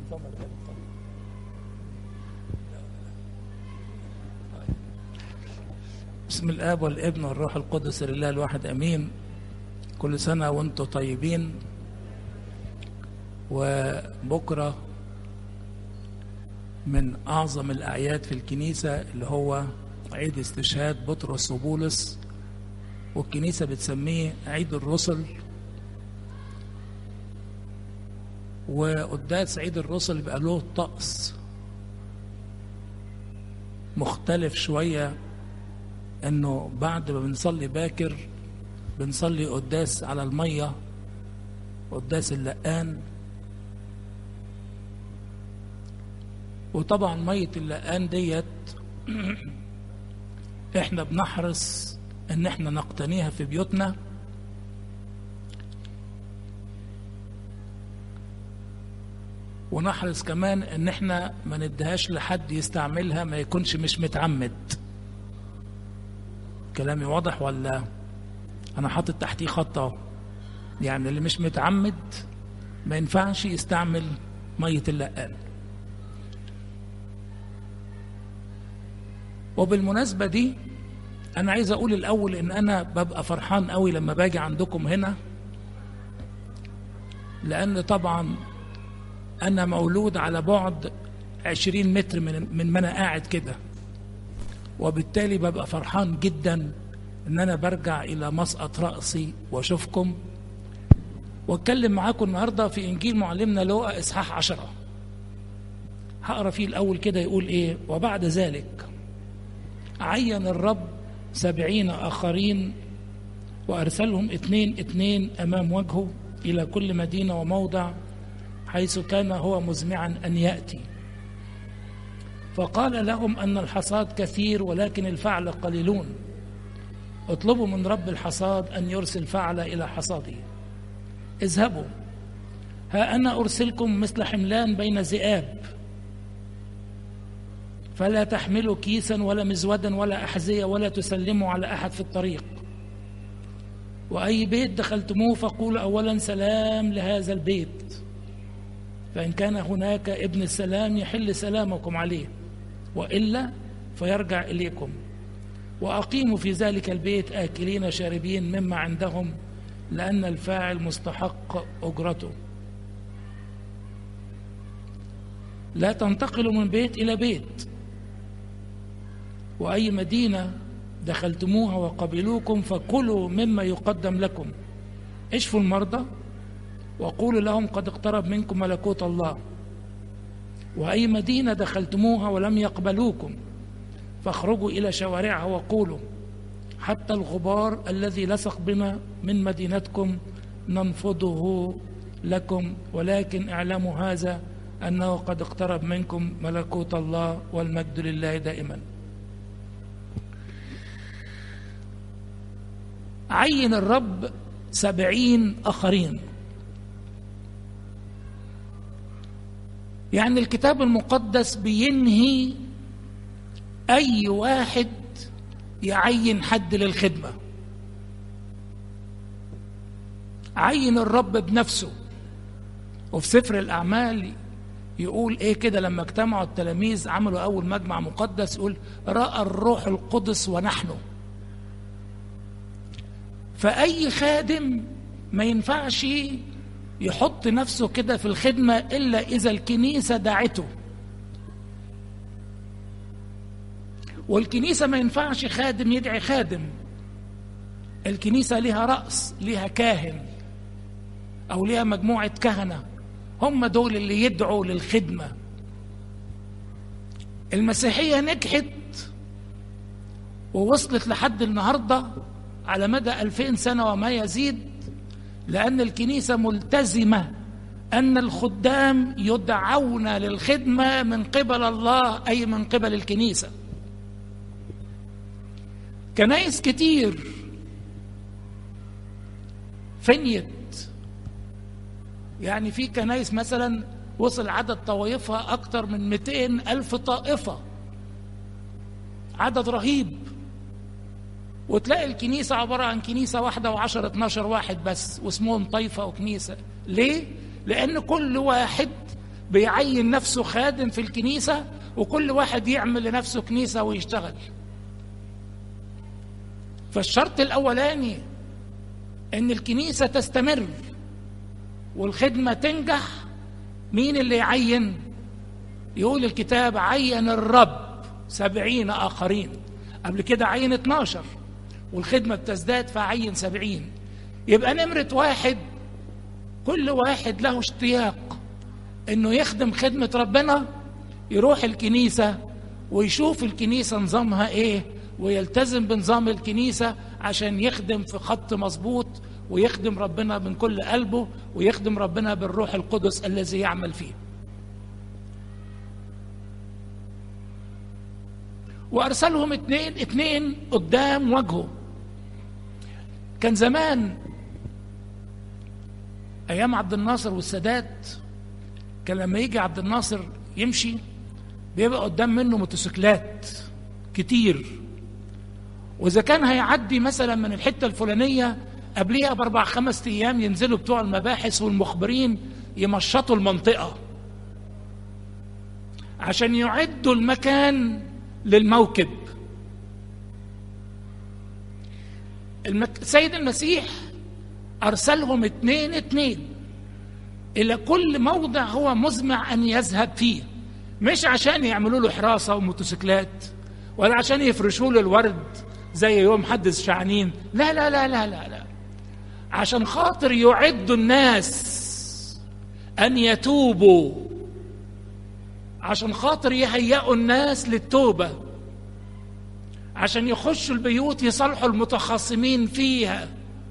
بسم الاب والابن والروح القدس لله الواحد امين كل سنه وانتم طيبين وبكره من اعظم الاعياد في الكنيسه اللي هو عيد استشهاد بطرس وبولس والكنيسه بتسميه عيد الرسل وقداس عيد الرسل بيبقى له طقس مختلف شويه انه بعد ما بنصلي باكر بنصلي قداس على الميه قداس اللقان وطبعا ميه اللقان ديت احنا بنحرص ان احنا نقتنيها في بيوتنا ونحرص كمان ان احنا ما نديهاش لحد يستعملها ما يكونش مش متعمد كلامي واضح ولا انا حاطط تحتيه خط اهو يعني اللي مش متعمد ما ينفعش يستعمل ميه اللقان وبالمناسبة دي أنا عايز أقول الأول إن أنا ببقى فرحان قوي لما باجي عندكم هنا لأن طبعا أنا مولود على بعد عشرين متر من, من ما أنا قاعد كده وبالتالي ببقى فرحان جدا إن أنا برجع إلى مسقط رأسي وأشوفكم وأتكلم معاكم النهاردة في إنجيل معلمنا لوقا إصحاح عشرة هقرا فيه الأول كده يقول إيه وبعد ذلك عين الرب سبعين آخرين وأرسلهم اثنين اثنين أمام وجهه إلى كل مدينة وموضع حيث كان هو مزمعا أن يأتي فقال لهم أن الحصاد كثير ولكن الفعل قليلون اطلبوا من رب الحصاد أن يرسل فعل إلى حصاده اذهبوا ها أنا أرسلكم مثل حملان بين ذئاب فلا تحملوا كيسا ولا مزودا ولا أحذية ولا تسلموا على أحد في الطريق وأي بيت دخلتموه فقولوا أولا سلام لهذا البيت فإن كان هناك ابن السلام يحل سلامكم عليه وإلا فيرجع إليكم وأقيموا في ذلك البيت آكلين شاربين مما عندهم لأن الفاعل مستحق أجرته لا تنتقلوا من بيت إلى بيت وأي مدينة دخلتموها وقبلوكم فكلوا مما يقدم لكم اشفوا المرضى وقولوا لهم قد اقترب منكم ملكوت الله وأي مدينة دخلتموها ولم يقبلوكم فاخرجوا إلى شوارعها وقولوا حتى الغبار الذي لصق بنا من مدينتكم ننفضه لكم ولكن اعلموا هذا أنه قد اقترب منكم ملكوت الله والمجد لله دائما عين الرب سبعين آخرين يعني الكتاب المقدس بينهي أي واحد يعين حد للخدمة عين الرب بنفسه وفي سفر الأعمال يقول ايه كده لما اجتمعوا التلاميذ عملوا اول مجمع مقدس يقول راى الروح القدس ونحن فاي خادم ما ينفعش يحط نفسه كده في الخدمه الا اذا الكنيسه دعته والكنيسه ما ينفعش خادم يدعي خادم الكنيسه ليها راس ليها كاهن او ليها مجموعه كهنه هم دول اللي يدعوا للخدمة المسيحية نجحت ووصلت لحد النهاردة على مدى ألفين سنة وما يزيد لأن الكنيسة ملتزمة أن الخدام يدعون للخدمة من قبل الله أي من قبل الكنيسة كنايس كتير فنيت يعني في كنايس مثلا وصل عدد طوائفها أكثر من 200 ألف طائفة عدد رهيب وتلاقي الكنيسة عبارة عن كنيسة واحدة وعشر اتناشر واحد بس واسمهم طائفة وكنيسة ليه؟ لأن كل واحد بيعين نفسه خادم في الكنيسة وكل واحد يعمل لنفسه كنيسة ويشتغل فالشرط الأولاني إن الكنيسة تستمر والخدمة تنجح مين اللي يعين يقول الكتاب عين الرب سبعين آخرين قبل كده عين 12 والخدمة بتزداد فعين سبعين يبقى نمرة واحد كل واحد له اشتياق انه يخدم خدمة ربنا يروح الكنيسة ويشوف الكنيسة نظامها ايه ويلتزم بنظام الكنيسة عشان يخدم في خط مظبوط ويخدم ربنا من كل قلبه ويخدم ربنا بالروح القدس الذي يعمل فيه وارسلهم اتنين اتنين قدام وجهه كان زمان ايام عبد الناصر والسادات كان لما يجي عبد الناصر يمشي بيبقى قدام منه موتوسيكلات كتير واذا كان هيعدي مثلا من الحته الفلانيه قبليها باربع خمس ايام ينزلوا بتوع المباحث والمخبرين يمشطوا المنطقه عشان يعدوا المكان للموكب المك... سيد المسيح أرسلهم اتنين اتنين إلى كل موضع هو مزمع أن يذهب فيه مش عشان يعملوا له حراسة وموتوسيكلات ولا عشان يفرشوا له الورد زي يوم حدث شعنين لا لا لا لا لا لا عشان خاطر يعدوا الناس أن يتوبوا عشان خاطر يهيئوا الناس للتوبة عشان يخشوا البيوت يصلحوا المتخاصمين فيها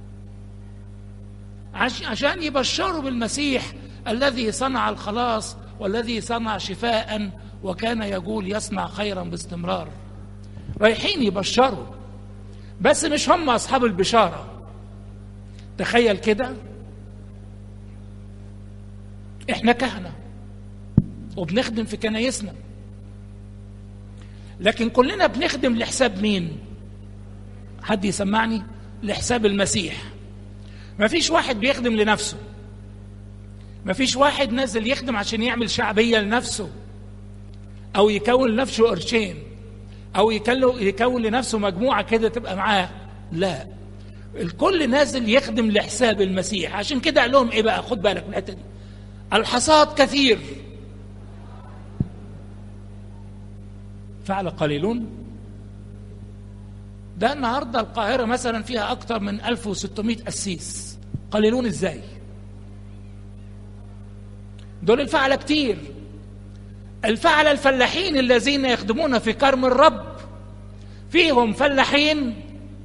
عشان يبشروا بالمسيح الذي صنع الخلاص والذي صنع شفاء وكان يقول يصنع خيرا باستمرار رايحين يبشروا بس مش هم اصحاب البشاره تخيل كده احنا كهنه وبنخدم في كنايسنا لكن كلنا بنخدم لحساب مين حد يسمعني لحساب المسيح ما فيش واحد بيخدم لنفسه ما فيش واحد نازل يخدم عشان يعمل شعبية لنفسه أو يكون لنفسه قرشين أو يكون لنفسه مجموعة كده تبقى معاه لا الكل نازل يخدم لحساب المسيح عشان كده قال لهم ايه بقى خد بالك من الحته دي الحصاد كثير فعل قليلون ده النهارده القاهرة مثلا فيها أكثر من 1600 قسيس قليلون إزاي؟ دول الفعلة كتير الفعلة الفلاحين الذين يخدمون في كرم الرب فيهم فلاحين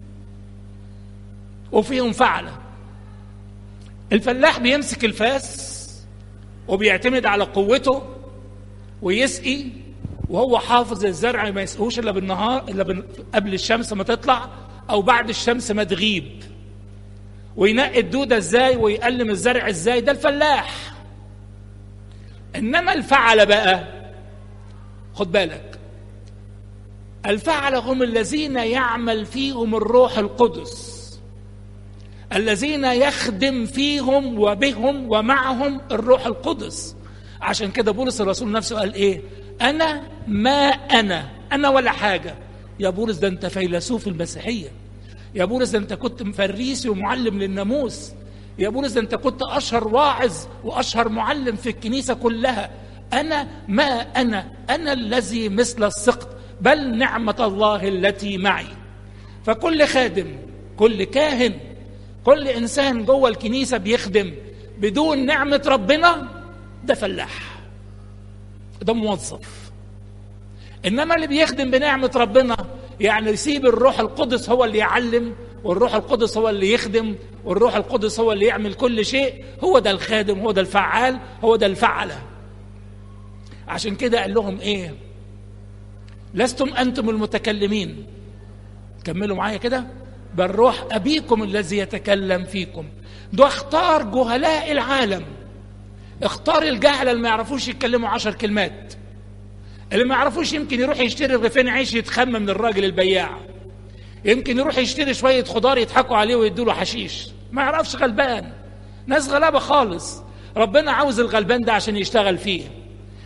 وفيهم فعلة الفلاح بيمسك الفاس وبيعتمد على قوته ويسقي وهو حافظ الزرع ما يسقوش الا بالنهار الا قبل الشمس ما تطلع او بعد الشمس ما تغيب وينقي الدوده ازاي ويقلم الزرع ازاي ده الفلاح انما الفعل بقى خد بالك الفعل هم الذين يعمل فيهم الروح القدس الذين يخدم فيهم وبهم ومعهم الروح القدس عشان كده بولس الرسول نفسه قال ايه انا ما انا انا ولا حاجه يا بولس ده انت فيلسوف المسيحيه يا بولس ده انت كنت فريسي ومعلم للناموس يا بولس ده انت كنت اشهر واعظ واشهر معلم في الكنيسه كلها انا ما انا انا الذي مثل السقط بل نعمه الله التي معي فكل خادم كل كاهن كل انسان جوه الكنيسه بيخدم بدون نعمه ربنا ده فلاح ده موظف انما اللي بيخدم بنعمه ربنا يعني يسيب الروح القدس هو اللي يعلم والروح القدس هو اللي يخدم والروح القدس هو اللي يعمل كل شيء هو ده الخادم هو ده الفعال هو ده الفعله عشان كده قال لهم ايه لستم انتم المتكلمين كملوا معايا كده بل روح ابيكم الذي يتكلم فيكم ده اختار جهلاء العالم اختار الجهلة اللي ما يعرفوش يتكلموا عشر كلمات اللي ما يعرفوش يمكن يروح يشتري رغيفين عيش يتخمى من الراجل البياع يمكن يروح يشتري شوية خضار يضحكوا عليه ويدوا له حشيش ما يعرفش غلبان ناس غلابة خالص ربنا عاوز الغلبان ده عشان يشتغل فيه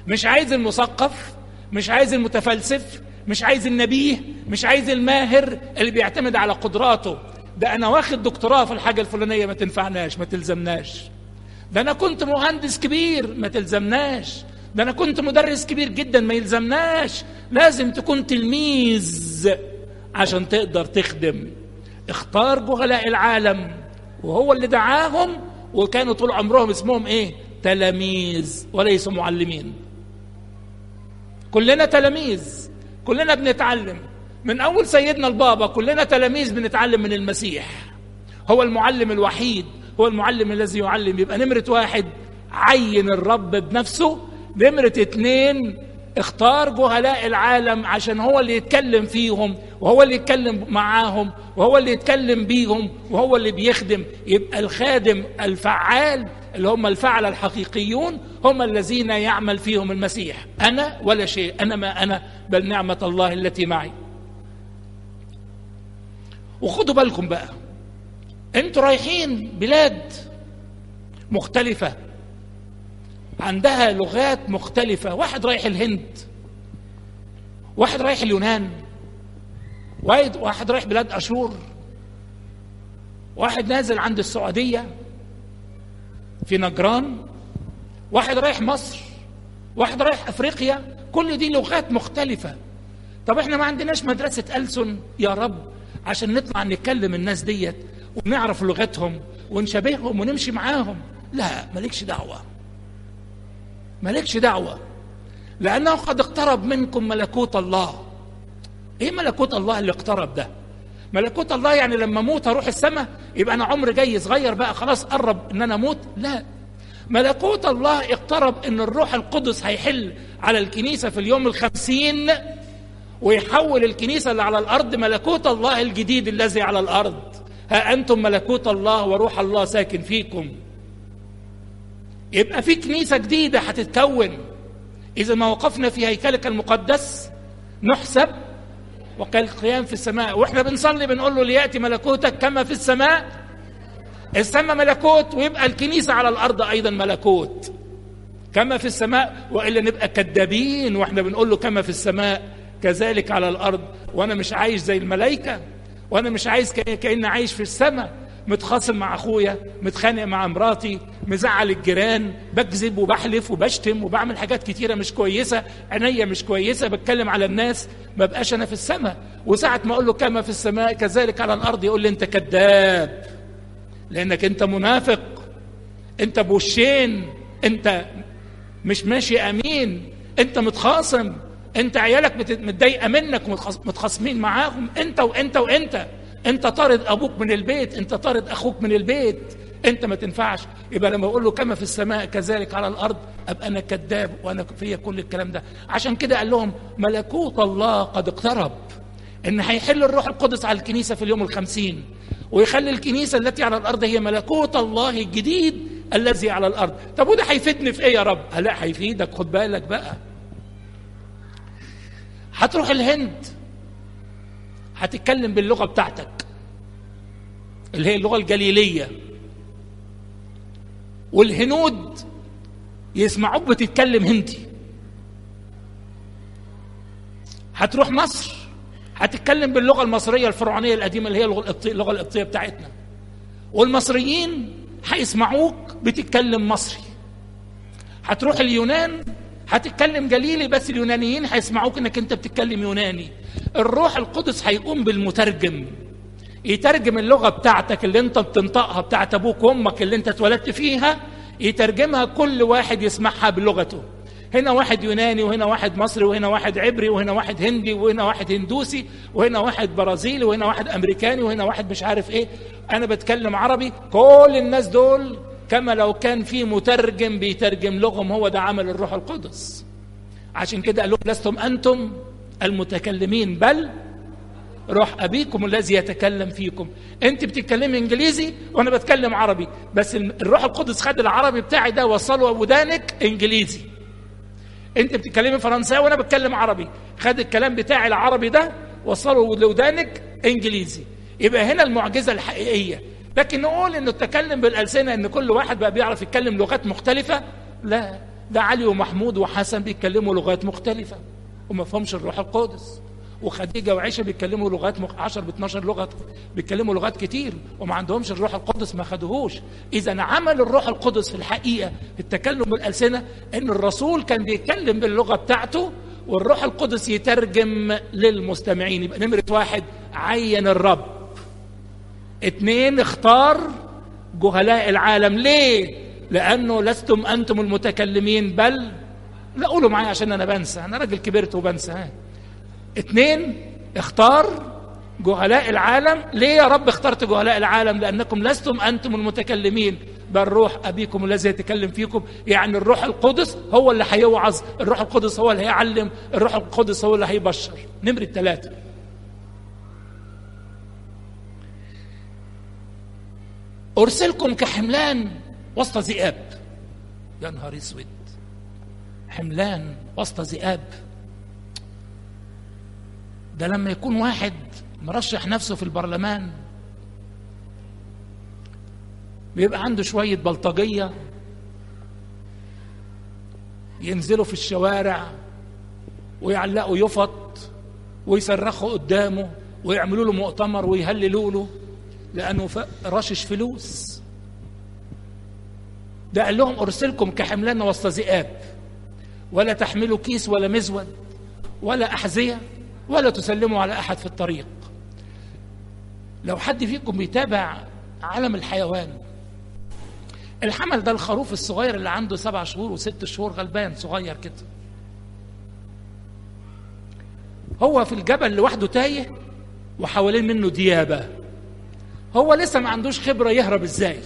مش عايز المثقف مش عايز المتفلسف مش عايز النبيه مش عايز الماهر اللي بيعتمد على قدراته ده انا واخد دكتوراه في الحاجه الفلانيه ما تنفعناش ما تلزمناش ده انا كنت مهندس كبير ما تلزمناش ده انا كنت مدرس كبير جدا ما يلزمناش لازم تكون تلميذ عشان تقدر تخدم اختار جهلاء العالم وهو اللي دعاهم وكانوا طول عمرهم اسمهم ايه تلاميذ وليسوا معلمين كلنا تلاميذ كلنا بنتعلم من اول سيدنا البابا كلنا تلاميذ بنتعلم من المسيح هو المعلم الوحيد هو المعلم الذي يعلم يبقى نمرة واحد عين الرب بنفسه نمرة اتنين اختار جهلاء العالم عشان هو اللي يتكلم فيهم وهو اللي يتكلم معاهم وهو اللي يتكلم بيهم وهو اللي بيخدم يبقى الخادم الفعال اللي هم الفعل الحقيقيون هم الذين يعمل فيهم المسيح أنا ولا شيء أنا ما أنا بل نعمة الله التي معي وخدوا بالكم بقى انتوا رايحين بلاد مختلفة عندها لغات مختلفة واحد رايح الهند واحد رايح اليونان واحد, واحد رايح بلاد أشور واحد نازل عند السعودية في نجران واحد رايح مصر واحد رايح أفريقيا كل دي لغات مختلفة طب احنا ما عندناش مدرسة ألسن يا رب عشان نطلع نتكلم الناس ديت ونعرف لغتهم ونشبههم ونمشي معاهم لا مالكش دعوة مالكش دعوة لأنه قد اقترب منكم ملكوت الله ايه ملكوت الله اللي اقترب ده ملكوت الله يعني لما اموت اروح السماء يبقى انا عمر جاي صغير بقى خلاص قرب ان انا اموت لا ملكوت الله اقترب ان الروح القدس هيحل على الكنيسة في اليوم الخمسين ويحول الكنيسة اللي على الأرض ملكوت الله الجديد الذي على الأرض ها أنتم ملكوت الله وروح الله ساكن فيكم يبقى في كنيسة جديدة هتتكون إذا ما وقفنا في هيكلك المقدس نحسب وقال القيام في السماء واحنا بنصلي بنقول له ليأتي ملكوتك كما في السماء السماء ملكوت ويبقى الكنيسة على الأرض أيضا ملكوت كما في السماء وإلا نبقى كذابين واحنا بنقول له كما في السماء كذلك على الأرض وأنا مش عايش زي الملائكة وأنا مش عايز كأني عايش في السماء متخاصم مع أخويا متخانق مع مراتي مزعل الجيران بكذب وبحلف وبشتم وبعمل حاجات كتيرة مش كويسة عينيا مش كويسة بتكلم على الناس ما بقاش أنا في السماء وساعة ما أقول له كما في السماء كذلك على الأرض يقول لي أنت كذاب لأنك أنت منافق أنت بوشين أنت مش ماشي أمين أنت متخاصم انت عيالك متضايقه منك ومتخاصمين معاهم انت وانت وانت انت طارد ابوك من البيت انت طارد اخوك من البيت انت ما تنفعش يبقى لما اقول له كما في السماء كذلك على الارض ابقى انا كذاب وانا فيا كل الكلام ده عشان كده قال لهم ملكوت الله قد اقترب ان هيحل الروح القدس على الكنيسه في اليوم الخمسين ويخلي الكنيسه التي على الارض هي ملكوت الله الجديد الذي على الارض طب وده هيفيدني في ايه يا رب لا هيفيدك خد بالك بقى هتروح الهند هتتكلم باللغة بتاعتك اللي هي اللغة الجليلية والهنود يسمعوك بتتكلم هندي هتروح مصر هتتكلم باللغة المصرية الفرعونية القديمة اللي هي اللغة القبطية بتاعتنا والمصريين هيسمعوك بتتكلم مصري هتروح اليونان هتتكلم جليلي بس اليونانيين هيسمعوك انك انت بتتكلم يوناني الروح القدس هيقوم بالمترجم يترجم اللغه بتاعتك اللي انت بتنطقها بتاعت ابوك وامك اللي انت اتولدت فيها يترجمها كل واحد يسمعها بلغته هنا واحد يوناني وهنا واحد مصري وهنا واحد عبري وهنا واحد هندي وهنا واحد هندوسي وهنا واحد برازيلي وهنا واحد امريكاني وهنا واحد مش عارف ايه انا بتكلم عربي كل الناس دول كما لو كان في مترجم بيترجم لغم هو ده عمل الروح القدس عشان كده قال لهم لستم انتم المتكلمين بل روح ابيكم الذي يتكلم فيكم انت بتتكلمي انجليزي وانا بتكلم عربي بس الروح القدس خد العربي بتاعي ده وصله ودانك انجليزي انت بتتكلمي فرنساوي وانا بتكلم عربي خد الكلام بتاعي العربي ده وصله لودانك انجليزي يبقى هنا المعجزه الحقيقيه لكن نقول انه التكلم بالالسنه ان كل واحد بقى بيعرف يتكلم لغات مختلفه لا ده علي ومحمود وحسن بيتكلموا لغات مختلفة وما فهمش الروح القدس وخديجة وعائشة بيتكلموا لغات مخ... 10 ب 12 لغة بيتكلموا لغات كتير وما عندهمش الروح القدس ما خدوهوش إذا عمل الروح القدس في الحقيقة في التكلم بالألسنة إن الرسول كان بيتكلم باللغة بتاعته والروح القدس يترجم للمستمعين يبقى نمرة واحد عين الرب اتنين اختار جهلاء العالم ليه لأنه لستم أنتم المتكلمين بل لا قولوا معايا عشان أنا بنسى أنا راجل كبرت وبنسى ها. اتنين اختار جهلاء العالم ليه يا رب اخترت جهلاء العالم لأنكم لستم أنتم المتكلمين بل روح أبيكم الذي يتكلم فيكم يعني الروح القدس هو اللي هيوعظ الروح القدس هو اللي هيعلم الروح القدس هو اللي هيبشر نمرة ثلاثة أرسلكم كحملان وسط ذئاب يا نهار اسود حملان وسط ذئاب ده لما يكون واحد مرشح نفسه في البرلمان بيبقى عنده شوية بلطجية ينزلوا في الشوارع ويعلقوا يفط ويصرخوا قدامه ويعملوا له مؤتمر ويهللوا له لأنه رشش فلوس ده قال لهم أرسلكم كحملان وسط ذئاب ولا تحملوا كيس ولا مزود ولا أحذية ولا تسلموا على أحد في الطريق لو حد فيكم بيتابع عالم الحيوان الحمل ده الخروف الصغير اللي عنده سبع شهور وست شهور غلبان صغير كده هو في الجبل لوحده تايه وحوالين منه ديابة هو لسه ما عندوش خبرة يهرب ازاي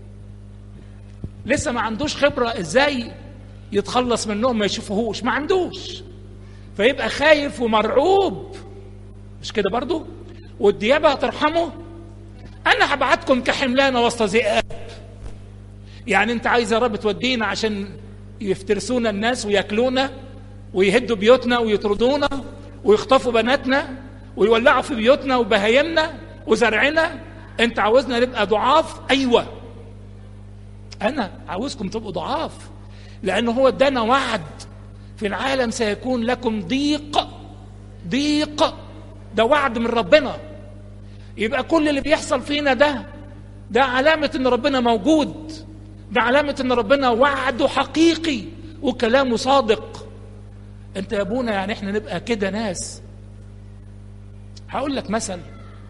لسه ما عندوش خبرة ازاي يتخلص منهم ما يشوفوهوش ما عندوش فيبقى خايف ومرعوب مش كده برضو والديابة هترحمه أنا هبعتكم كحملان وسط ذئاب يعني أنت عايز يا رب تودينا عشان يفترسونا الناس وياكلونا ويهدوا بيوتنا ويطردونا ويخطفوا بناتنا ويولعوا في بيوتنا وبهايمنا وزرعنا أنت عاوزنا نبقى ضعاف أيوة أنا عاوزكم تبقوا ضعاف لأنه هو ادانا وعد في العالم سيكون لكم ضيق ضيق ده وعد من ربنا يبقى كل اللي بيحصل فينا ده ده علامة ان ربنا موجود ده علامة ان ربنا وعده حقيقي وكلامه صادق انت يا ابونا يعني احنا نبقى كده ناس هقول لك مثل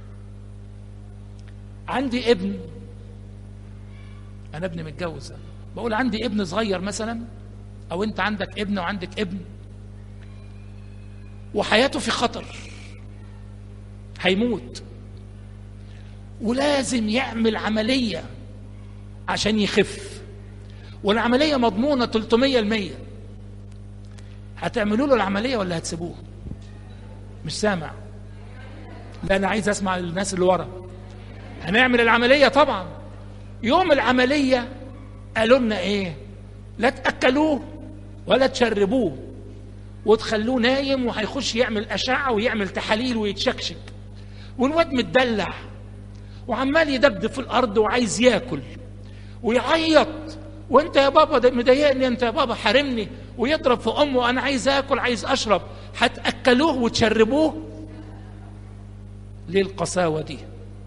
عندي ابن انا ابني متجوز بقول عندي ابن صغير مثلا او انت عندك ابن وعندك ابن وحياته في خطر هيموت ولازم يعمل عملية عشان يخف والعملية مضمونة 300 المية هتعملوا له العملية ولا هتسيبوه مش سامع لا أنا عايز أسمع الناس اللي ورا هنعمل العملية طبعا يوم العملية قالوا لنا إيه لا تأكلوه ولا تشربوه وتخلوه نايم وهيخش يعمل أشعة ويعمل تحاليل ويتشكشك والواد متدلع وعمال يدبدب في الأرض وعايز ياكل ويعيط وانت يا بابا مضايقني انت يا بابا حارمني ويضرب في امه انا عايز اكل عايز اشرب هتاكلوه وتشربوه ليه القساوه دي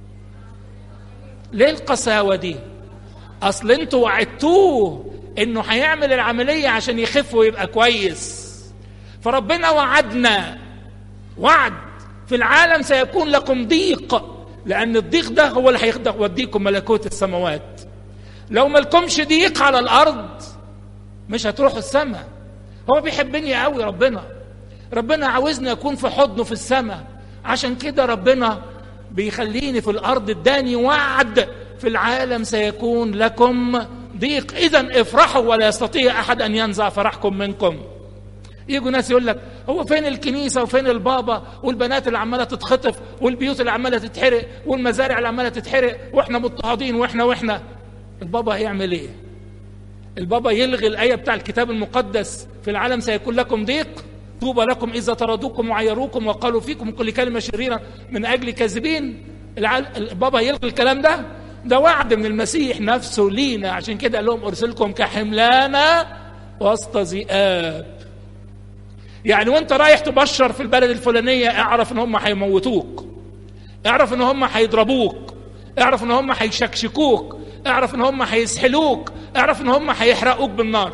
ليه القساوه دي اصل انتوا وعدتوه انه هيعمل العمليه عشان يخف ويبقى كويس فربنا وعدنا وعد في العالم سيكون لكم ضيق لان الضيق ده هو اللي هيوديكم ملكوت السماوات لو ملكمش ضيق على الارض مش هتروحوا السماء هو بيحبني قوي ربنا ربنا عاوزني اكون في حضنه في السماء عشان كده ربنا بيخليني في الارض اداني وعد في العالم سيكون لكم ضيق اذا افرحوا ولا يستطيع احد ان ينزع فرحكم منكم يجوا ناس يقول لك هو فين الكنيسة وفين البابا والبنات اللي عمالة تتخطف والبيوت اللي عمالة تتحرق والمزارع اللي عمالة تتحرق واحنا مضطهدين واحنا واحنا البابا هيعمل ايه البابا يلغي الآية بتاع الكتاب المقدس في العالم سيكون لكم ضيق طوبى لكم إذا طردوكم وعيروكم وقالوا فيكم كل كلمة شريرة من أجل كاذبين البابا يلغي الكلام ده ده وعد من المسيح نفسه لينا عشان كده قال لهم أرسلكم كحملانة وسط ذئاب يعني وانت رايح تبشر في البلد الفلانيه اعرف ان هم هيموتوك اعرف ان هم هيضربوك اعرف ان هم هيشكشكوك اعرف ان هم هيسحلوك اعرف ان هم هيحرقوك بالنار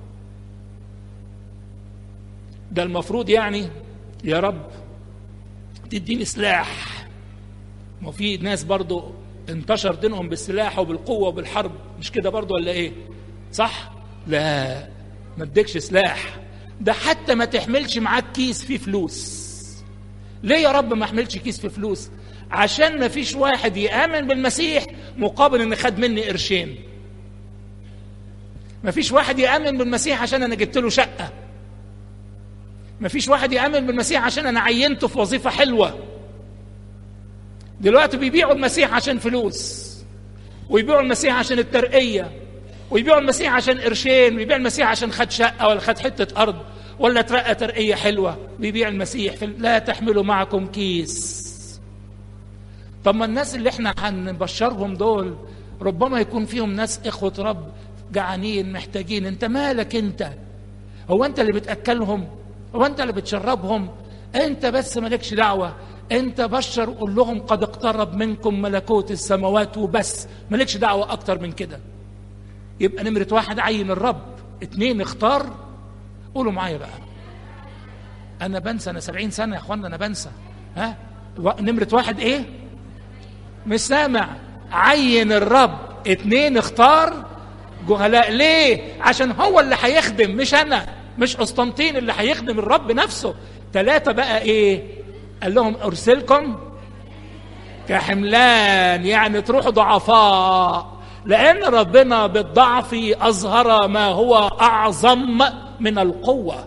ده المفروض يعني يا رب تديني سلاح ما في ناس برضو انتشر دينهم بالسلاح وبالقوه وبالحرب مش كده برضو ولا ايه صح لا ما اديكش سلاح ده حتى ما تحملش معاك كيس فيه فلوس ليه يا رب ما احملش كيس فيه فلوس عشان ما فيش واحد يامن بالمسيح مقابل ان خد مني قرشين ما فيش واحد يامن بالمسيح عشان انا جبت له شقه ما فيش واحد يامن بالمسيح عشان انا عينته في وظيفه حلوه دلوقتي بيبيعوا المسيح عشان فلوس ويبيعوا المسيح عشان الترقيه ويبيعوا المسيح عشان قرشين ويبيع المسيح عشان خد شقه ولا خد حته ارض ولا ترقى ترقيه حلوه ويبيع المسيح في لا تحملوا معكم كيس طب ما الناس اللي احنا هنبشرهم دول ربما يكون فيهم ناس اخوه رب جعانين محتاجين انت مالك انت هو انت اللي بتاكلهم هو انت اللي بتشربهم انت بس مالكش دعوه انت بشر قول لهم قد اقترب منكم ملكوت السماوات وبس مالكش دعوه اكتر من كده يبقى نمرة واحد عين الرب اتنين اختار قولوا معايا بقى انا بنسى انا سبعين سنة يا اخوانا انا بنسى ها نمرة واحد ايه مش سامع عين الرب اتنين اختار جهلاء ليه عشان هو اللي هيخدم مش انا مش قسطنطين اللي هيخدم الرب نفسه ثلاثة بقى ايه قال لهم ارسلكم كحملان يعني تروحوا ضعفاء لأن ربنا بالضعف أظهر ما هو أعظم من القوة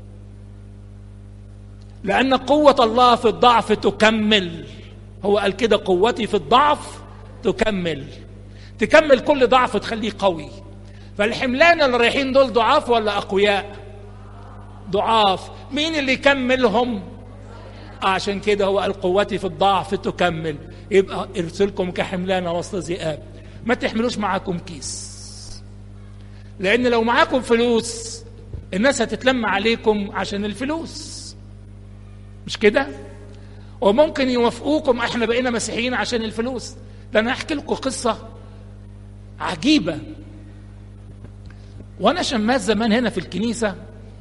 لأن قوة الله في الضعف تكمل هو قال كده قوتي في الضعف تكمل تكمل كل ضعف تخليه قوي فالحملان اللي رايحين دول ضعاف ولا أقوياء ضعاف مين اللي يكملهم عشان كده هو قال قوتي في الضعف تكمل يبقى ارسلكم كحملان وسط ذئاب ما تحملوش معاكم كيس لان لو معاكم فلوس الناس هتتلم عليكم عشان الفلوس مش كده وممكن يوافقوكم احنا بقينا مسيحيين عشان الفلوس ده انا احكي لكم قصه عجيبه وانا شماس زمان هنا في الكنيسه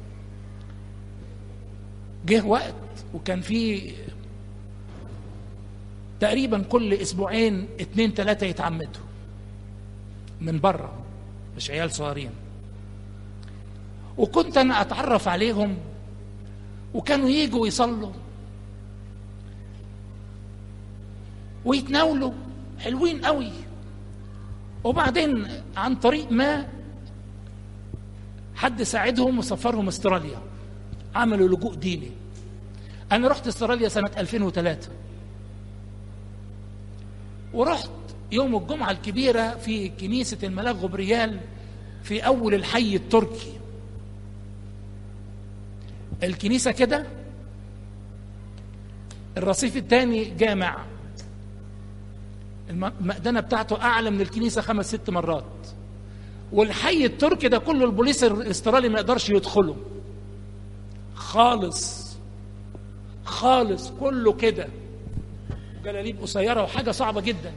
جه وقت وكان في تقريبا كل اسبوعين اتنين تلاته يتعمدوا من بره مش عيال صغيرين وكنت انا اتعرف عليهم وكانوا يجوا يصلوا ويتناولوا حلوين قوي وبعدين عن طريق ما حد ساعدهم وسفرهم استراليا عملوا لجوء ديني انا رحت استراليا سنه 2003 ورحت يوم الجمعة الكبيرة في كنيسة الملاك غبريال في أول الحي التركي الكنيسة كده الرصيف الثاني جامع المقدنة بتاعته أعلى من الكنيسة خمس ست مرات والحي التركي ده كله البوليس الاسترالي ما يقدرش يدخله خالص خالص كله كده جلاليب قصيرة وحاجة صعبة جدا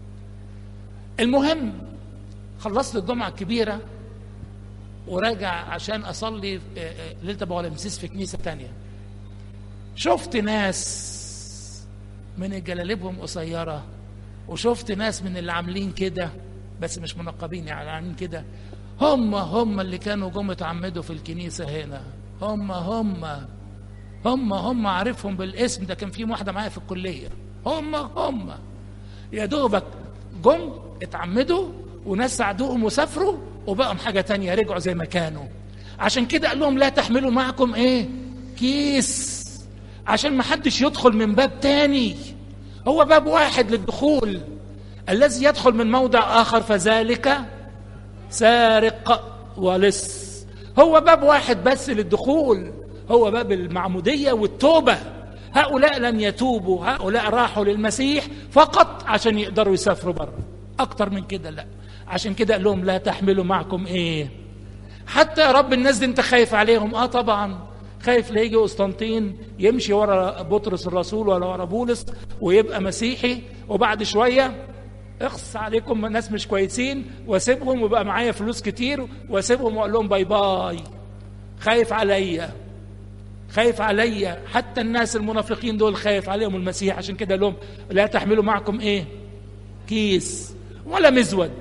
المهم خلصت الجمعة الكبيرة وراجع عشان أصلي ليلة أبو غلمسيس في كنيسة تانية شفت ناس من الجلاليبهم قصيرة وشفت ناس من اللي عاملين كده بس مش منقبين يعني عاملين كده هم هم اللي كانوا جم اتعمدوا في الكنيسة هنا هم هم هم هم عارفهم بالاسم ده كان في واحدة معايا في الكلية هم هم يا دوبك جم اتعمدوا وناس ساعدوهم وسافروا وبقوا حاجة تانية رجعوا زي ما كانوا عشان كده قال لهم لا تحملوا معكم ايه كيس عشان ما حدش يدخل من باب تاني هو باب واحد للدخول الذي يدخل من موضع آخر فذلك سارق ولص هو باب واحد بس للدخول هو باب المعمودية والتوبة هؤلاء لم يتوبوا هؤلاء راحوا للمسيح فقط عشان يقدروا يسافروا بره أكتر من كده لا عشان كده قال لهم لا تحملوا معكم إيه حتى يا رب الناس دي انت خايف عليهم اه طبعا خايف لا يجي قسطنطين يمشي ورا بطرس الرسول ولا ورا بولس ويبقى مسيحي وبعد شويه اخص عليكم ناس مش كويسين واسيبهم ويبقى معايا فلوس كتير واسيبهم واقول لهم باي باي خايف عليا خايف عليا حتى الناس المنافقين دول خايف عليهم المسيح عشان كده لهم لا تحملوا معكم ايه كيس ولا مزود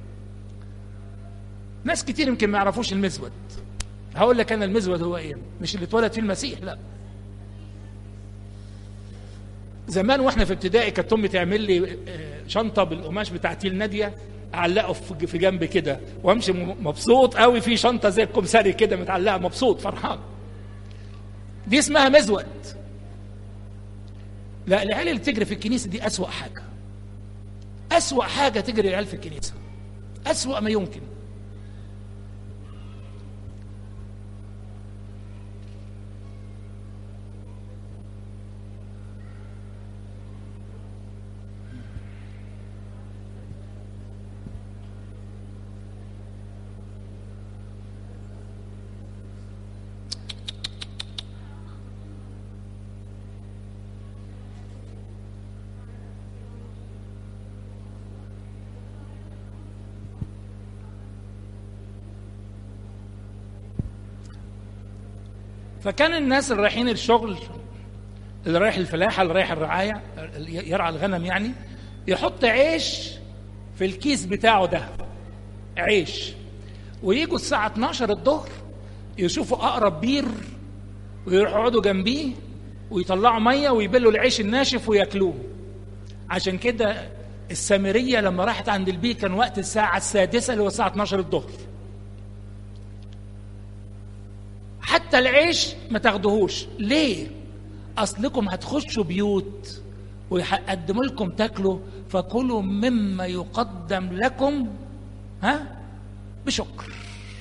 ناس كتير يمكن ما يعرفوش المزود هقول لك انا المزود هو ايه مش اللي اتولد فيه المسيح لا زمان واحنا في ابتدائي كانت امي تعمل لي شنطه بالقماش بتاع تيل ناديه اعلقه في جنب كده وامشي مبسوط قوي في شنطه زي الكمساري كده متعلقه مبسوط فرحان دي اسمها مزود لا العيال اللي تجري في الكنيسه دي اسوا حاجه اسوا حاجه تجري العيال في الكنيسه اسوا ما يمكن فكان الناس اللي رايحين الشغل اللي رايح الفلاحة اللي رايح الرعاية يرعى الغنم يعني يحط عيش في الكيس بتاعه ده عيش ويجوا الساعة 12 الظهر يشوفوا أقرب بير ويروحوا يقعدوا جنبيه ويطلعوا مية ويبلوا العيش الناشف وياكلوه عشان كده السامرية لما راحت عند البير كان وقت الساعة السادسة اللي هو الساعة 12 الظهر حتى العيش ما تاخدوهوش ليه اصلكم هتخشوا بيوت ويقدموا لكم تاكلوا فكلوا مما يقدم لكم ها بشكر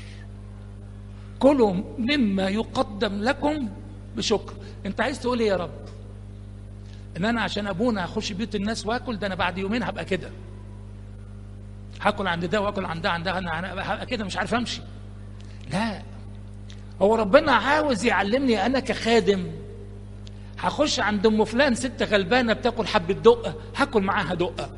كلوا مما يقدم لكم بشكر انت عايز تقول ايه يا رب ان انا عشان ابونا هخش بيوت الناس واكل ده انا بعد يومين هبقى كده هاكل عند ده واكل عند ده عند ده انا هبقى كده مش عارف امشي لا هو ربنا عاوز يعلمني انا كخادم هخش عند ام فلان ست غلبانه بتاكل حبه دقه هاكل معاها دقه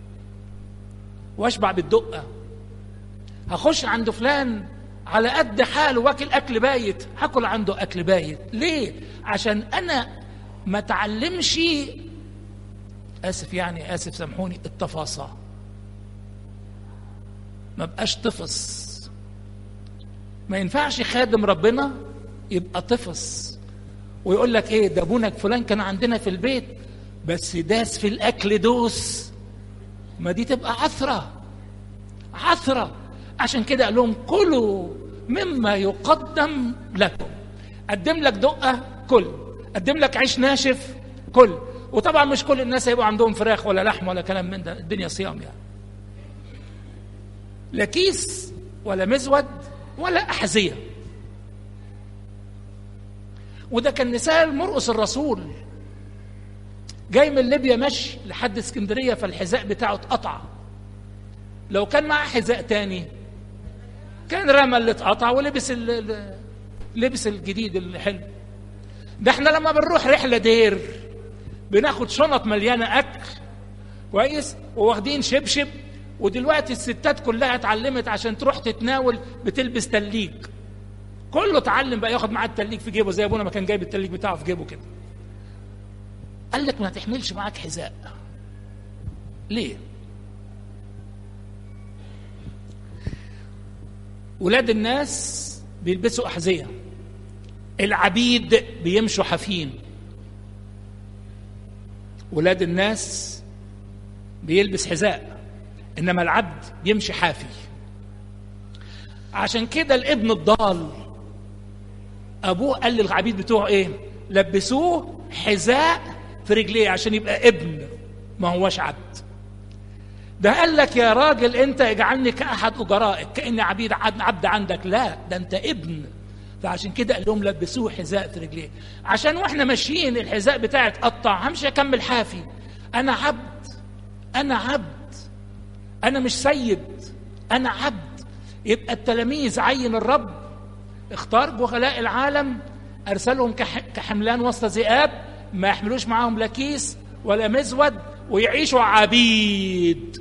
واشبع بالدقه هخش عند فلان على قد حاله واكل اكل بايت هاكل عنده اكل بايت ليه عشان انا ما اتعلمش اسف يعني اسف سامحوني التفاصيل ما بقاش طفص ما ينفعش خادم ربنا يبقى طفص ويقول لك ايه ده ابونا فلان كان عندنا في البيت بس داس في الاكل دوس ما دي تبقى عثره عثره عشان كده قال لهم كلوا مما يقدم لكم قدم لك دقه كل قدم لك عيش ناشف كل وطبعا مش كل الناس هيبقوا عندهم فراخ ولا لحم ولا كلام من ده الدنيا صيام يعني لا كيس ولا مزود ولا أحذية وده كان مثال مرقس الرسول جاي من ليبيا مشي لحد اسكندرية فالحذاء بتاعه اتقطع لو كان معاه حذاء تاني كان رمى اللي اتقطع ولبس لبس الجديد الحلو ده احنا لما بنروح رحلة دير بناخد شنط مليانة أكل كويس وواخدين شبشب ودلوقتي الستات كلها اتعلمت عشان تروح تتناول بتلبس تليج كله اتعلم بقى ياخد معاه التليج في جيبه زي ابونا ما كان جايب التليج بتاعه في جيبه كده قال لك ما تحملش معاك حذاء ليه ولاد الناس بيلبسوا أحذية العبيد بيمشوا حافين ولاد الناس بيلبس حذاء انما العبد يمشي حافي عشان كده الابن الضال ابوه قال للعبيد بتوعه ايه لبسوه حذاء في رجليه عشان يبقى ابن ما هوش عبد ده قال لك يا راجل انت اجعلني كاحد اجرائك كاني عبيد عبد عندك لا ده انت ابن فعشان كده قال لهم لبسوه حذاء في رجليه عشان واحنا ماشيين الحذاء بتاعي اتقطع همشي اكمل حافي انا عبد انا عبد انا مش سيد انا عبد يبقى التلاميذ عين الرب اختار جهلاء العالم ارسلهم كحملان وسط ذئاب ما يحملوش معاهم لا كيس ولا مزود ويعيشوا عبيد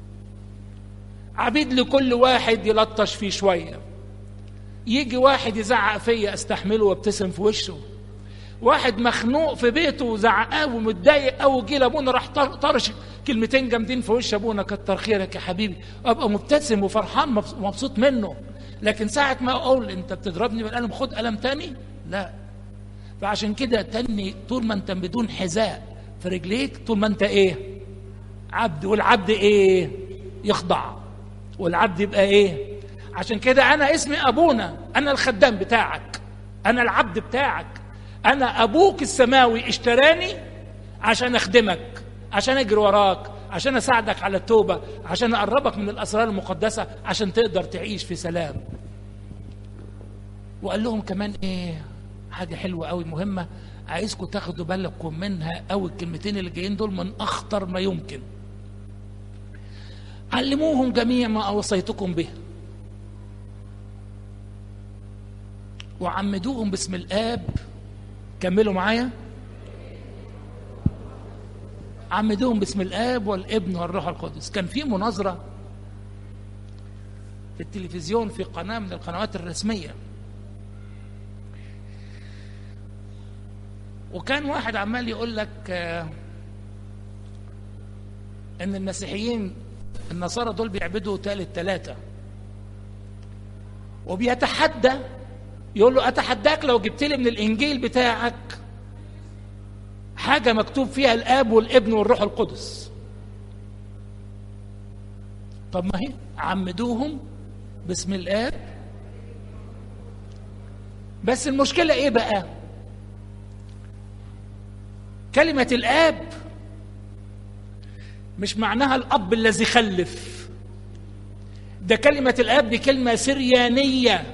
عبيد لكل واحد يلطش فيه شويه يجي واحد يزعق فيا استحمله وابتسم في وشه واحد مخنوق في بيته وزعقاه ومتضايق قوي جه لابونا راح طرش كلمتين جامدين في وش ابونا كتر خيرك يا حبيبي ابقى مبتسم وفرحان مبسوط منه لكن ساعة ما اقول انت بتضربني بالقلم خد قلم تاني لا فعشان كده تاني طول ما انت بدون حذاء في رجليك طول ما انت ايه عبد والعبد ايه يخضع والعبد يبقى ايه عشان كده انا اسمي ابونا انا الخدام بتاعك انا العبد بتاعك انا ابوك السماوي اشتراني عشان اخدمك عشان اجري وراك عشان اساعدك على التوبه عشان اقربك من الاسرار المقدسه عشان تقدر تعيش في سلام وقال لهم كمان ايه حاجه حلوه قوي مهمه عايزكم تاخدوا بالكم منها قوي الكلمتين اللي جايين دول من اخطر ما يمكن علموهم جميع ما اوصيتكم به وعمدوهم باسم الاب كملوا معايا عمدوهم باسم الاب والابن والروح القدس كان في مناظره في التلفزيون في قناه من القنوات الرسميه وكان واحد عمال يقول لك آه ان المسيحيين النصارى دول بيعبدوا ثالث ثلاثه وبيتحدى يقول له اتحداك لو جبت لي من الانجيل بتاعك حاجه مكتوب فيها الاب والابن والروح القدس طب ما هي عمدوهم باسم الاب بس المشكله ايه بقى كلمه الاب مش معناها الاب الذي خلف ده كلمه الاب دي كلمه سريانيه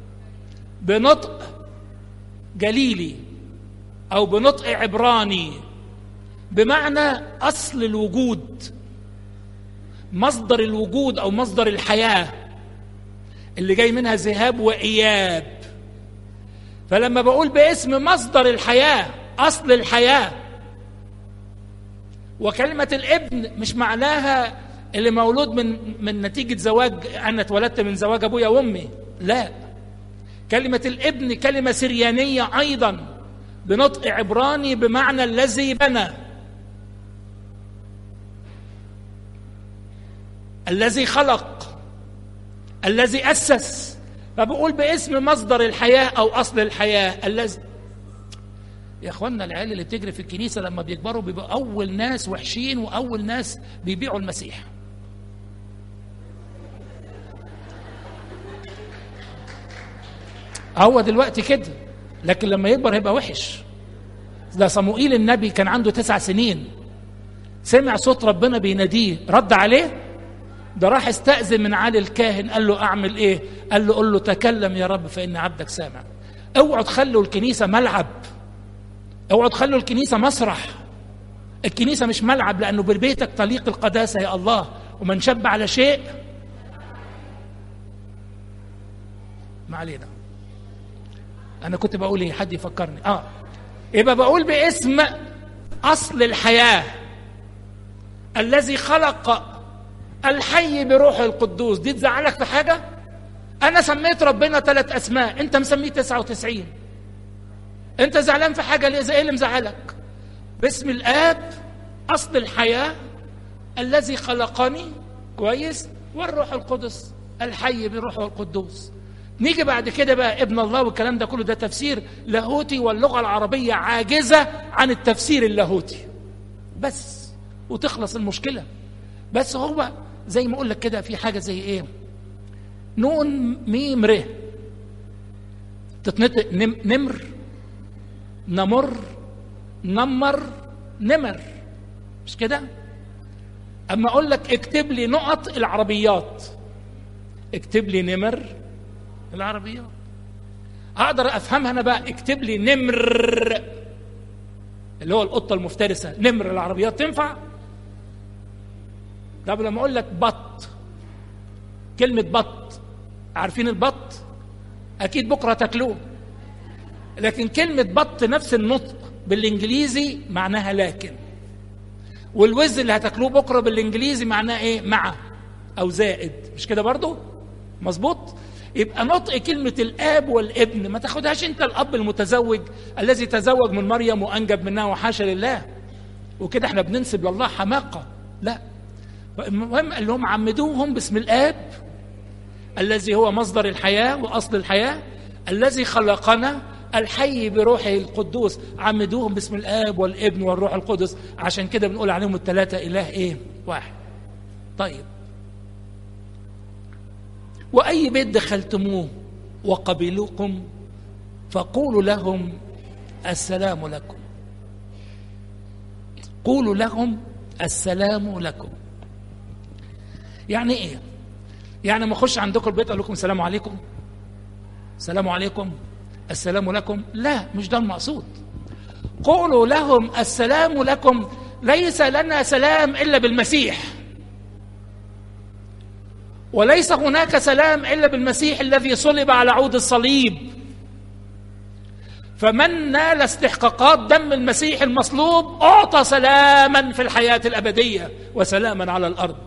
بنطق جليلي او بنطق عبراني بمعنى اصل الوجود مصدر الوجود او مصدر الحياه اللي جاي منها ذهاب واياب فلما بقول باسم مصدر الحياه اصل الحياه وكلمه الابن مش معناها اللي مولود من من نتيجه زواج انا اتولدت من زواج ابويا وامي لا كلمة الابن كلمة سريانية أيضا بنطق عبراني بمعنى الذي بنى الذي خلق الذي أسس فبقول باسم مصدر الحياة أو أصل الحياة الذي يا اخوانا العيال اللي بتجري في الكنيسه لما بيكبروا بيبقوا اول ناس وحشين واول ناس بيبيعوا المسيح هو دلوقتي كده لكن لما يكبر هيبقى وحش ده صموئيل النبي كان عنده تسع سنين سمع صوت ربنا بيناديه رد عليه ده راح استأذن من علي الكاهن قال له أعمل إيه قال له قل له تكلم يا رب فإن عبدك سامع اوعوا تخلوا الكنيسة ملعب اوعوا تخلوا الكنيسة مسرح الكنيسة مش ملعب لأنه ببيتك طليق القداسة يا الله ومن شب على شيء ما علينا انا كنت بقول ايه حد يفكرني اه يبقى بقول باسم اصل الحياه الذي خلق الحي بروح القدوس دي تزعلك في حاجه انا سميت ربنا ثلاث اسماء انت مسميه 99 انت زعلان في حاجه ليه ايه اللي مزعلك باسم الاب اصل الحياه الذي خلقني كويس والروح القدس الحي بروحه القدوس نيجي بعد كده بقى ابن الله والكلام ده كله ده تفسير لاهوتي واللغه العربيه عاجزه عن التفسير اللاهوتي بس وتخلص المشكله بس هو زي ما اقول لك كده في حاجه زي ايه نون ميم ر تتنطق نم نمر نمر نمر نمر مش كده اما اقول لك اكتب لي نقط العربيات اكتب لي نمر العربيات اقدر افهمها انا بقى اكتب لي نمر اللي هو القطه المفترسه نمر العربيات تنفع طب لما اقول لك بط كلمه بط عارفين البط اكيد بكره تاكلوه لكن كلمه بط نفس النطق بالانجليزي معناها لكن والوز اللي هتاكلوه بكره بالانجليزي معناه ايه مع او زائد مش كده برضو مظبوط يبقى نطق كلمة الآب والابن ما تاخدهاش أنت الأب المتزوج الذي تزوج من مريم وأنجب منها وحاشا لله وكده احنا بننسب لله حماقة لا المهم قال لهم عمدوهم باسم الآب الذي هو مصدر الحياة وأصل الحياة الذي خلقنا الحي بروحه القدوس عمدوهم باسم الآب والابن والروح القدس عشان كده بنقول عليهم الثلاثة إله إيه واحد طيب وأي بيت دخلتموه وقبلوكم فقولوا لهم السلام لكم قولوا لهم السلام لكم يعني ايه يعني ما اخش عندكم البيت اقول لكم السلام عليكم السلام عليكم السلام لكم لا مش ده المقصود قولوا لهم السلام لكم ليس لنا سلام الا بالمسيح وليس هناك سلام الا بالمسيح الذي صلب على عود الصليب فمن نال استحقاقات دم المسيح المصلوب اعطى سلاما في الحياه الابديه وسلاما على الارض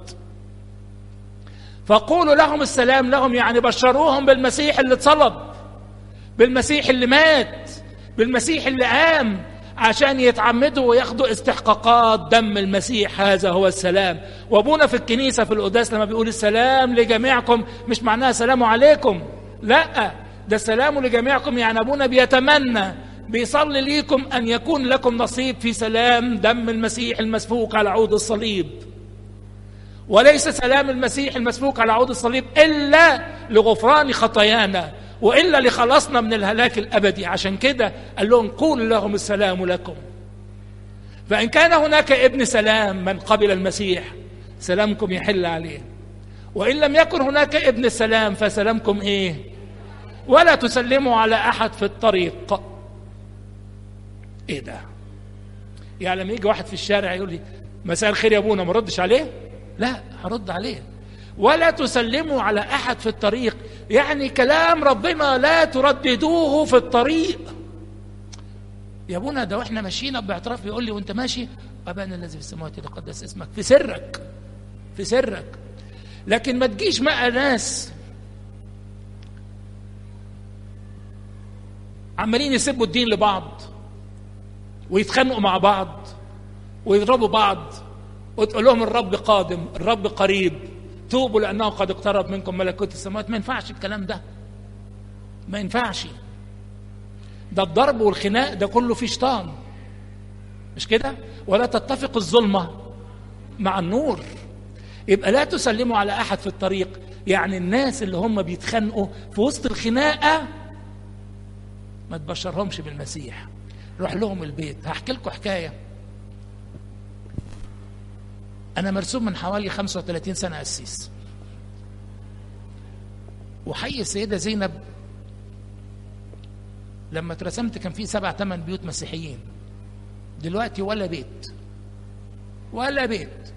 فقولوا لهم السلام لهم يعني بشروهم بالمسيح اللي اتصلب بالمسيح اللي مات بالمسيح اللي قام عشان يتعمدوا وياخدوا استحقاقات دم المسيح هذا هو السلام وابونا في الكنيسه في القداس لما بيقول السلام لجميعكم مش معناها سلام عليكم لا ده السلام لجميعكم يعني ابونا بيتمنى بيصلي ليكم ان يكون لكم نصيب في سلام دم المسيح المسفوك على عود الصليب وليس سلام المسيح المسفوك على عود الصليب الا لغفران خطايانا والا لخلصنا من الهلاك الابدي عشان كده قال لهم قول لهم السلام لكم فان كان هناك ابن سلام من قبل المسيح سلامكم يحل عليه وان لم يكن هناك ابن السلام فسلامكم ايه ولا تسلموا على احد في الطريق ايه ده يعني لما يجي واحد في الشارع يقول لي مساء الخير يا ابونا ما ردش عليه لا هرد عليه ولا تسلموا على احد في الطريق يعني كلام ربنا لا ترددوه في الطريق يا ابونا ده واحنا ماشيين باعتراف بيقول لي وانت ماشي ابانا الذي في السماوات يتقدس اسمك في سرك في سرك لكن ما تجيش مع ناس عمالين يسبوا الدين لبعض ويتخانقوا مع بعض ويضربوا بعض وتقول لهم الرب قادم الرب قريب توبوا لانه قد اقترب منكم ملكوت السماوات ما ينفعش الكلام ده ما ينفعش ده الضرب والخناق ده كله فيه شيطان مش كده ولا تتفق الظلمه مع النور يبقى لا تسلموا على احد في الطريق يعني الناس اللي هم بيتخانقوا في وسط الخناقه ما تبشرهمش بالمسيح روح لهم البيت هحكي لكم حكايه أنا مرسوم من حوالي 35 سنة قسيس وحي السيدة زينب لما اترسمت كان في سبع ثمان بيوت مسيحيين دلوقتي ولا بيت ولا بيت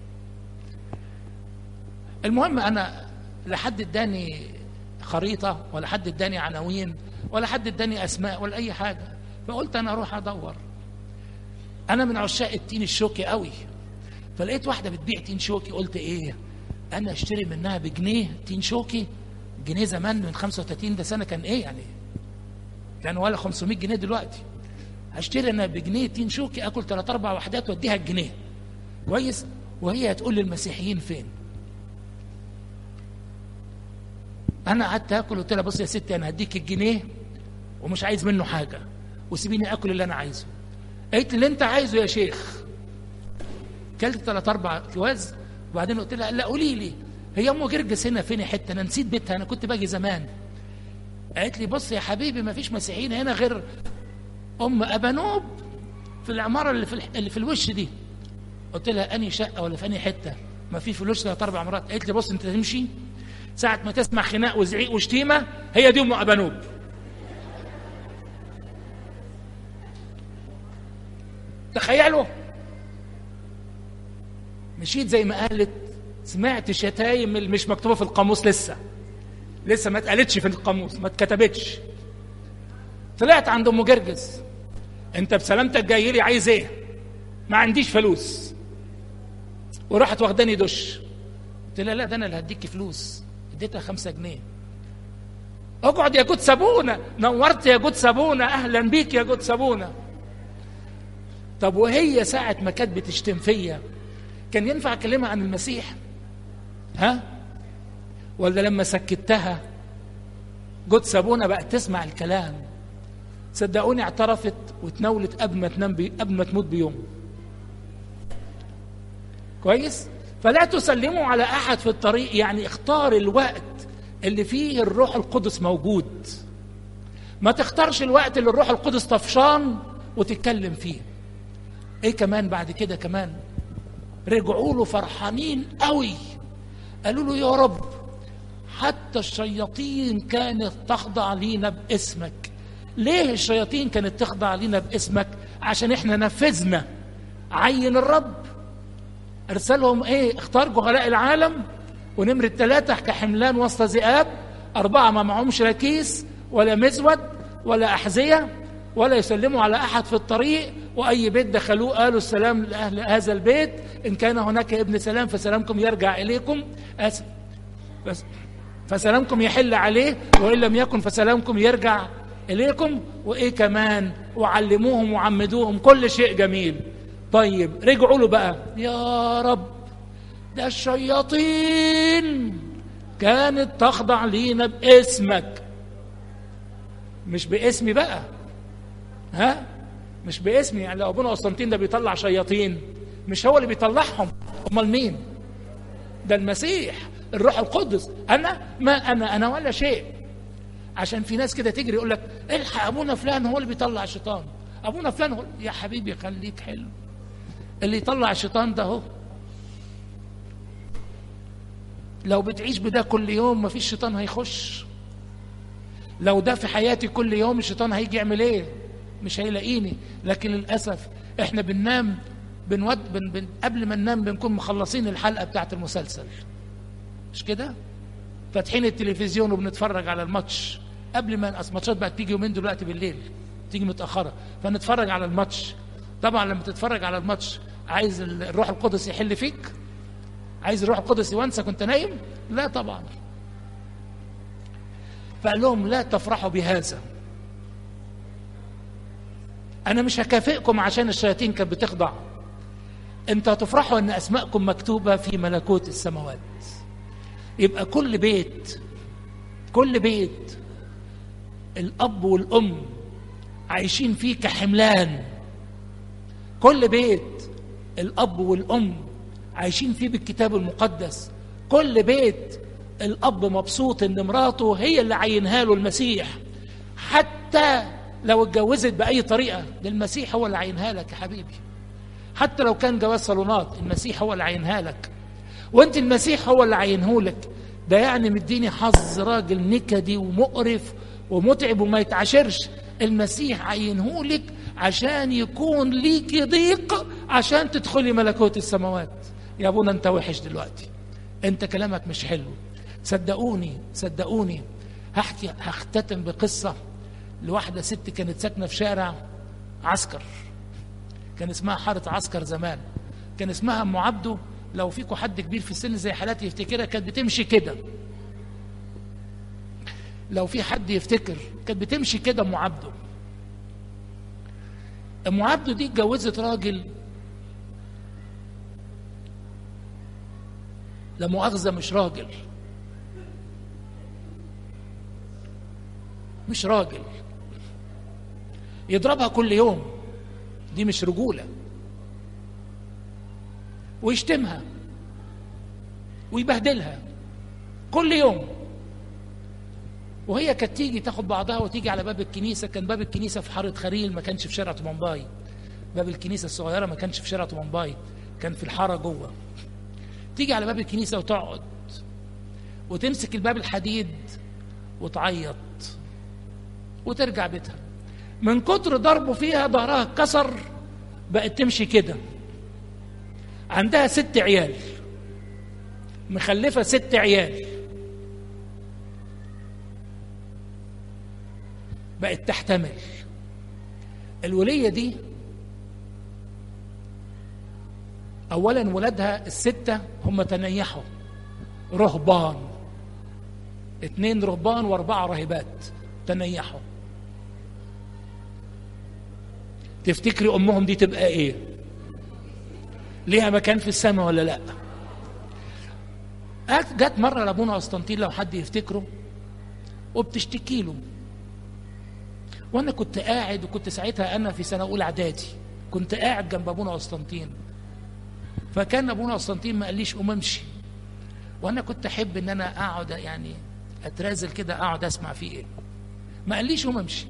المهم أنا لا حد اداني خريطة ولا حد اداني عناوين ولا حد اداني أسماء ولا أي حاجة فقلت أنا أروح أدور أنا من عشاق التين الشوكي قوي فلقيت واحده بتبيع تين شوكي قلت ايه انا اشتري منها بجنيه تين شوكي جنيه زمان من 35 ده سنه كان ايه يعني كان ولا 500 جنيه دلوقتي هشتري انا بجنيه تين شوكي اكل ثلاث اربع وحدات واديها الجنيه كويس وهي هتقول للمسيحيين فين انا قعدت اكل قلت لها بص يا ستي انا هديك الجنيه ومش عايز منه حاجه وسيبيني اكل اللي انا عايزه قالت لي اللي انت عايزه يا شيخ كلت ثلاث اربع جواز وبعدين قلت لها لا قولي لي هي ام جرجس هنا فين حته انا نسيت بيتها انا كنت باجي زمان قالت لي بص يا حبيبي ما فيش مسيحيين هنا غير ام ابانوب في العماره اللي في اللي في الوش دي قلت لها اني شقه ولا في اني حته ما في فلوس ثلاث اربع مرات قالت لي بص انت تمشي ساعه ما تسمع خناق وزعيق وشتيمه هي دي ام ابانوب تخيلوا مشيت زي ما قالت سمعت شتايم اللي مش مكتوبه في القاموس لسه لسه ما اتقالتش في القاموس ما اتكتبتش طلعت عند ام جرجس انت بسلامتك جاي لي عايز ايه ما عنديش فلوس وراحت واخداني دش قلت لها لا ده انا اللي هديكي فلوس اديتها خمسة جنيه اقعد يا جود سابونا نورت يا جود سابونا اهلا بيك يا جود سابونا طب وهي ساعة ما كانت بتشتم فيا كان ينفع اكلمها عن المسيح ها ولا لما سكتها جود سابونا بقت تسمع الكلام صدقوني اعترفت وتناولت قبل ما تنام بي... قبل ما تموت بيوم كويس فلا تسلموا على احد في الطريق يعني اختار الوقت اللي فيه الروح القدس موجود ما تختارش الوقت اللي الروح القدس طفشان وتتكلم فيه ايه كمان بعد كده كمان رجعوا له فرحانين قوي قالوا له يا رب حتى الشياطين كانت تخضع لينا باسمك ليه الشياطين كانت تخضع لينا باسمك عشان احنا نفذنا عين الرب ارسلهم ايه اختار جهلاء العالم ونمرة ثلاثة كحملان وسط ذئاب أربعة ما معهمش لا كيس ولا مزود ولا أحذية ولا يسلموا على أحد في الطريق وأي بيت دخلوه قالوا السلام لأهل هذا البيت إن كان هناك ابن سلام فسلامكم يرجع إليكم آسف بس فسلامكم يحل عليه وإن لم يكن فسلامكم يرجع إليكم وإيه كمان وعلموهم وعمدوهم كل شيء جميل طيب رجعوا له بقى يا رب ده الشياطين كانت تخضع لينا باسمك مش باسمي بقى ها مش باسمي يعني لو ابونا قسطنطين ده بيطلع شياطين مش هو اللي بيطلعهم امال مين ده المسيح الروح القدس انا ما انا انا ولا شيء عشان في ناس كده تجري يقول لك الحق ابونا فلان هو اللي بيطلع الشيطان ابونا فلان هو يا حبيبي خليك حلو اللي يطلع الشيطان ده هو لو بتعيش بده كل يوم ما فيش شيطان هيخش لو ده في حياتي كل يوم الشيطان هيجي يعمل ايه مش هيلاقيني لكن للاسف احنا بننام بنود بن بن قبل ما ننام بنكون مخلصين الحلقه بتاعت المسلسل مش كده فاتحين التلفزيون وبنتفرج على الماتش قبل ما الماتشات بقت تيجي يومين دلوقتي بالليل تيجي متاخره فنتفرج على الماتش طبعا لما تتفرج على الماتش عايز الروح القدس يحل فيك عايز الروح القدس يونسك وانت نايم لا طبعا فقال لهم لا تفرحوا بهذا انا مش هكافئكم عشان الشياطين كانت بتخضع انت هتفرحوا ان اسماءكم مكتوبه في ملكوت السماوات يبقى كل بيت كل بيت الاب والام عايشين فيه كحملان كل بيت الاب والام عايشين فيه بالكتاب المقدس كل بيت الاب مبسوط ان مراته هي اللي عينها له المسيح حتى لو اتجوزت باي طريقه للمسيح هو اللي عينها لك يا حبيبي حتى لو كان جواز صالونات المسيح هو اللي عينها لك وانت المسيح هو اللي عينه لك ده يعني مديني حظ راجل نكدي ومقرف ومتعب وما يتعاشرش المسيح عينه لك عشان يكون ليكي ضيق عشان تدخلي ملكوت السماوات يا ابونا انت وحش دلوقتي انت كلامك مش حلو صدقوني صدقوني هحكي هختتم بقصه لواحده ست كانت ساكنه في شارع عسكر كان اسمها حاره عسكر زمان كان اسمها ام عبده لو فيكم حد كبير في السن زي حالاتي يفتكرها كانت بتمشي كده لو في حد يفتكر كانت بتمشي كده ام عبده ام عبده دي اتجوزت راجل لا مؤاخذه مش راجل مش راجل يضربها كل يوم دي مش رجوله ويشتمها ويبهدلها كل يوم وهي كانت تيجي تاخد بعضها وتيجي على باب الكنيسه كان باب الكنيسه في حاره خليل ما كانش في شارع طمنباي باب الكنيسه الصغيره ما كانش في شارع طمنباي كان في الحاره جوه تيجي على باب الكنيسه وتقعد وتمسك الباب الحديد وتعيط وترجع بيتها من كتر ضربه فيها ظهرها اتكسر بقت تمشي كده عندها ست عيال مخلفه ست عيال بقت تحتمل الولية دي أولا ولادها الستة هم تنيحوا رهبان اتنين رهبان واربعة راهبات تنيحوا تفتكري أمهم دي تبقى إيه ليها مكان في السماء ولا لا جت مرة لأبونا قسطنطين لو حد يفتكره وبتشتكي له وانا كنت قاعد وكنت ساعتها انا في سنه اولى اعدادي كنت قاعد جنب ابونا قسطنطين فكان ابونا قسطنطين ما قاليش قوم امشي وانا كنت احب ان انا اقعد يعني اترازل كده اقعد اسمع فيه ايه ما قاليش قوم امشي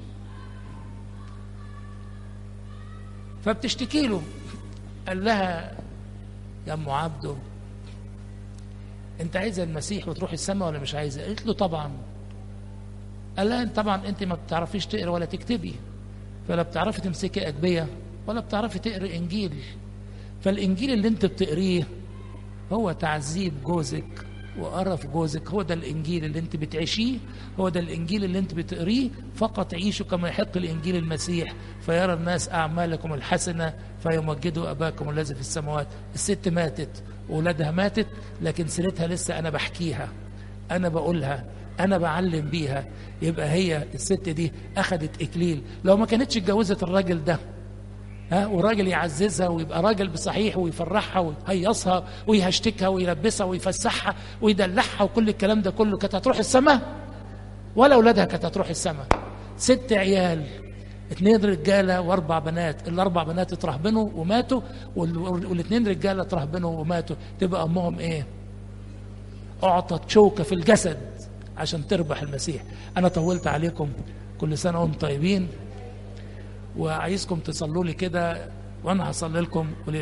فبتشتكي له قال لها يا ام عبده انت عايزه المسيح وتروح السماء ولا مش عايزه قالت له طبعا قال لها طبعا انت ما بتعرفيش تقري ولا تكتبي فلا بتعرفي تمسكي اجبيه ولا بتعرفي تقري انجيل فالانجيل اللي انت بتقريه هو تعذيب جوزك وقرف جوزك هو ده الانجيل اللي انت بتعيشيه هو ده الانجيل اللي انت بتقريه فقط عيشوا كما يحق الانجيل المسيح فيرى الناس اعمالكم الحسنه فيمجدوا اباكم الذي في السماوات الست ماتت ولادها ماتت لكن سيرتها لسه انا بحكيها انا بقولها انا بعلم بيها يبقى هي الست دي اخذت اكليل لو ما كانتش اتجوزت الراجل ده ها وراجل يعززها ويبقى راجل بصحيح ويفرحها ويهيصها ويهشتكها ويلبسها ويفسحها ويدلعها وكل الكلام ده كله كانت هتروح السماء ولا اولادها كانت هتروح السماء ست عيال اثنين رجاله واربع بنات الاربع بنات اترهبنوا وماتوا والاثنين رجاله اترهبنوا وماتوا تبقى امهم ايه اعطت شوكه في الجسد عشان تربح المسيح انا طولت عليكم كل سنه وانتم طيبين وعايزكم تصلوا لي كده وانا هصلي لكم